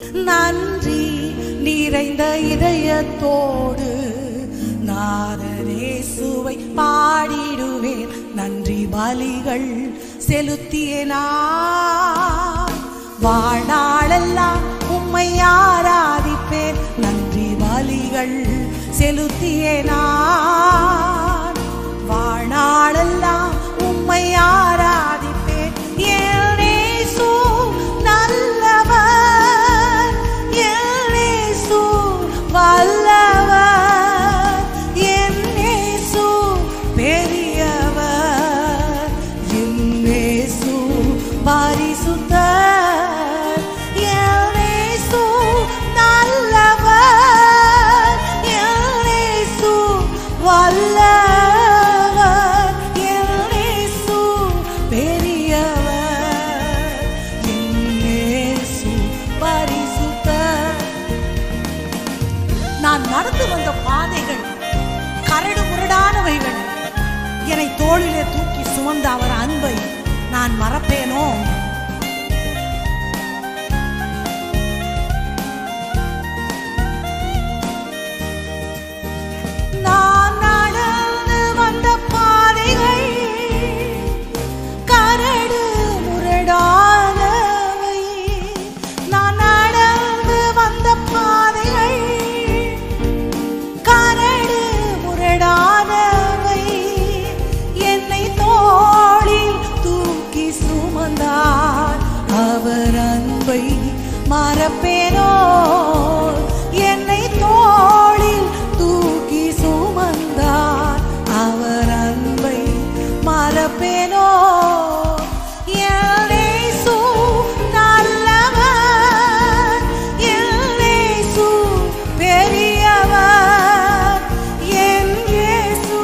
நன்றி நிறைந்த இதயத்தோடு நாதரேசுவை பாடிடுவேன் நன்றி பலிகள் செலுத்தியனா வாழ்நாளெல்லாம் உம்மை ஆராதிப்பேன் நன்றி பலிகள் செலுத்தியனா வாழ்நாளெல்லாம் உம்மை ஆராதிப்பேன் என் இயேசு நல்லவர் என் இயேசு வல்லவர் என் இயேசு பெரியவர் என் இயேசு பரிசுத்தர் என் இயேசு நல்லவர் என் இயேசு வல்லவர் என் இயேசு பெரியவர் என் இயேசு பரிசுத்தர் நான் நடந்து வந்த பாதைகள் கரடு முரடானவைகள் என்னை தோளிலே தூக்கி சுமந்த அவர் அன்பை நான் மறப்பேனோ நான் நடந்து வந்த பாதைகள் கரடு முரடானவை நான் நடந்து வந்த பாதைகள் கரடு முரடானவை என்னை தோளில் தூக்கி சுமந்தார் அவர் அன்பை மறப்பேனோ என்னை தோளில் தூக்கி சுமந்தார் அவர் அன்பை மறப்பேனோ என் இயேசு நல்லவர் என் இயேசு பெரியவர் என் இயேசு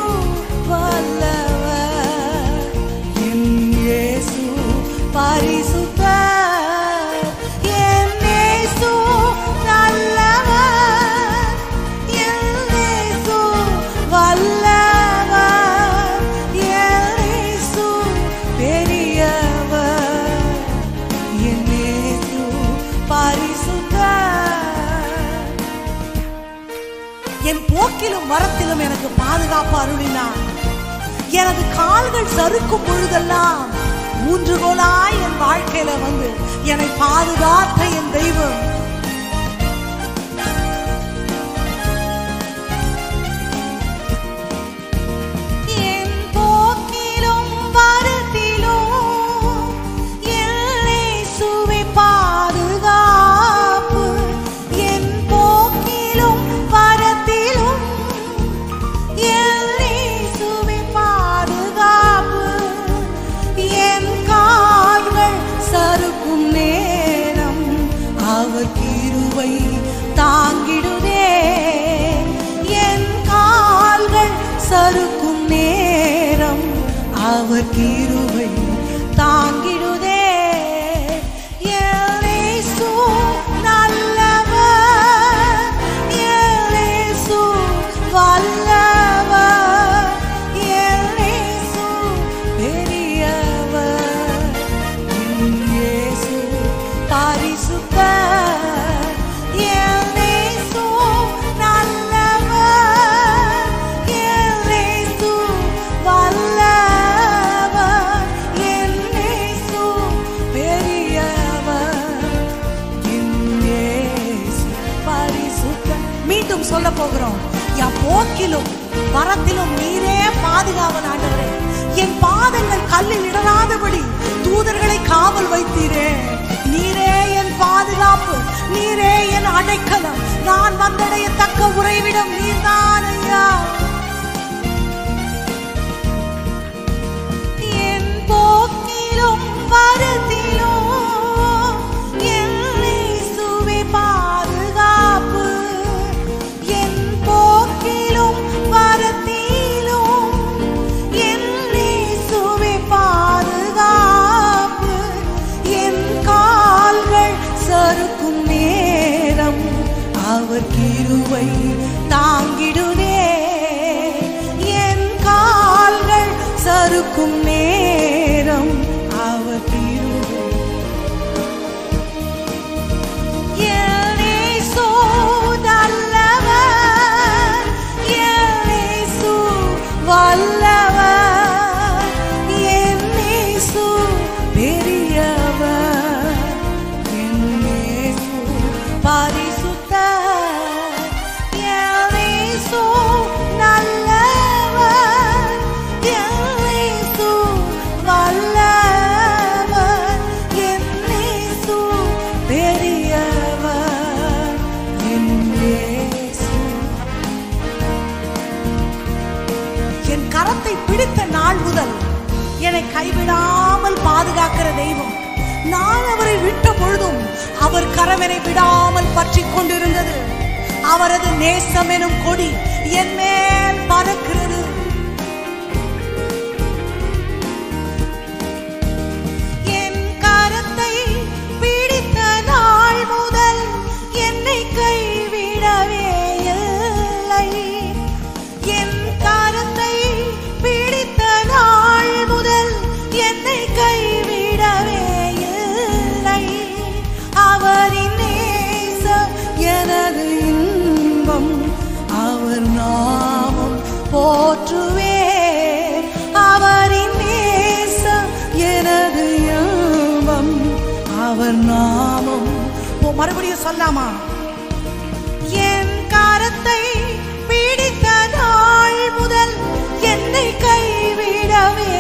வல்லவர் என் இயேசு பரிசுத்தர் என் இயேசு நல்லவர் என் இயேசு வல்லவர் என் இயேசு பெரியவர் என் இயேசு பரிசுத்தர் என் போக்கிலும் வரத்திலும் எனக்கு பாதுகாப்பு அருளினார் எனது கால்கள் சறுக்கும் பொழுதெல்லாம் ஊன்றுகோலாய் என் வாழ்க்கையில வந்து என்னை பாதுகாத்த என் தெய்வம் என் போக்கிலும் வரத்திலும் என் இயேசுவே பாதுகாப்பு என் போக்கிலும் வரத்திலும் என் இயேசுவே பாதுகாப்பு என் கால்கள் சறுக்கும் நேரம் அவர் கிருபை தாங்கிடுதே என் கால்கள் சறுக்கும் நேரம் அவர் கிருபை தாங்கிடுதே என் இயேசு நல்லவர் என் இயேசு வல்லவர் என் இயேசு பெரியவர் என் இயேசு பரிசுத்தர் என் இயேசு நல்லவர் என் இயேசு வல்லவர் என் இயேசு பெரியவர் என் இயேசு பரிசுத்தர் மீண்டும் சொல்ல போகிறோம் என் போக்கிலும் வரத்திலும் நீரே பாதுகாவல் ஆண்டவரே என் பாதங்கள் கல்லில் இடராதபடி தூதர்களை காவல் வைத்தீரே நீரே என் பாதுகாப்பு நீரே என் அடைக்கலம் நான் வந்தடையத்தக்க உறைவிடம் நீர்தான் ஐயா என் போக்கிலும் வரத்திலும் என் இயேசுவே பாதுகாப்பு என் போக்கிலும் வரத்திலும் என் இயேசுவே பாதுகாப்பு என் கால்கள் சறுக்கும் நேரம் அவர் கிருவை தாங்க பிடித்த நாள் முதல் என்னை கைவிடாமல் பாதுகாக்கிற தெய்வம் நான் அவரை விட்ட பொழுதும் அவர் கரவனை விடாமல் பற்றி கொண்டிருந்தது அவரது நேசம் எனும் கொடி என் மேல் பறக்கிறது என் கரத்தை பிடித்த நாள் முதல் என்னை கைவிடவே இல்லை என் கரத்தை பிடித்த நாள் முதல் என்னை கைவிடவே இல்லை அவரின் நேசம் எனது இன்பம் அவர் நாமம் போற்றுவே அவரின் நேசம் எனது இன்பம் அவர் நாமம் ஓ மறுபடியும் சொல்லாமா என் கரத்தை பிடித்த நாள் முதல் என்னை கைவிடவே